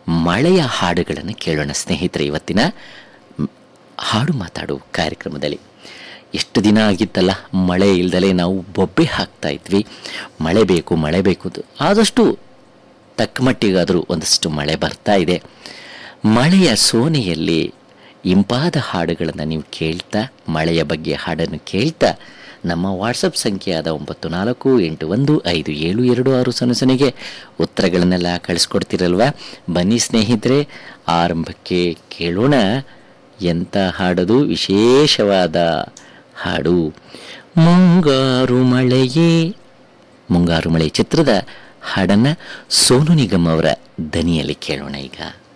ಮಳೆಯ ಹಾಡುಗಳನ್ನು ಕೇಳೋಣ ಸ್ನೇಹಿತರೆ ಇವತ್ತಿನ ಮ್, ಹಾಡು ಮಾತಾಡು ಕಾರ್ಯಕ್ರಮದಲ್ಲಿ ಎಷ್ಟು ದಿನ ಆಗಿತ್ತಲ್ಲ ಮಳೆ ಇಲ್ದಲೆ ನಾವು ಬೊಬ್ಬೆ ಹಾಕ್ತಾ ಇದ್ವಿ ಮಳೆ ಬೇಕು ಮಳೆ ಬೇಕು ಅಂತ. ಆದಷ್ಟು ತಕ್ಕ ಮಟ್ಟಿಗಾದರೂ ಒಂದಷ್ಟು ಮಳೆ ಬರ್ತಾ ಇದೆ ಮಳೆಯ ಸೋನೆಯಲ್ಲಿ ಇಂಪಾದ ಹಾಡುಗಳನ್ನು ನೀವು ಕೇಳ್ತಾ ಮಳೆಯ ಬಗ್ಗೆ ಹಾಡನ್ನು ಕೇಳ್ತಾ ನಮ್ಮ ವಾಟ್ಸಪ್ ಸಂಖ್ಯೆಯಾದ ಒಂಬತ್ತು ನಾಲ್ಕು ಎಂಟು ಒಂದು ಐದು ಏಳು ಎರಡು ಆರು ಸೊನ್ನೆ ಸೊನ್ನೆಗೆ ಉತ್ತರಗಳನ್ನೆಲ್ಲ ಕಳಿಸ್ಕೊಡ್ತಿರಲ್ವ ಬನ್ನಿ ಸ್ನೇಹಿತರೆ ಆರಂಭಕ್ಕೆ ಕೇಳೋಣ ಎಂಥ ಹಾಡೋದು ವಿಶೇಷವಾದ ಹಾಡು ಮುಂಗಾರು ಮಳೆಯೇ ಮುಂಗಾರು ಮಳೆ ಚಿತ್ರದ ಹಾಡನ್ನು ಸೋನು ನಿಗಮ್ ಅವರ ದನಿಯಲ್ಲಿ ಕೇಳೋಣ ಈಗ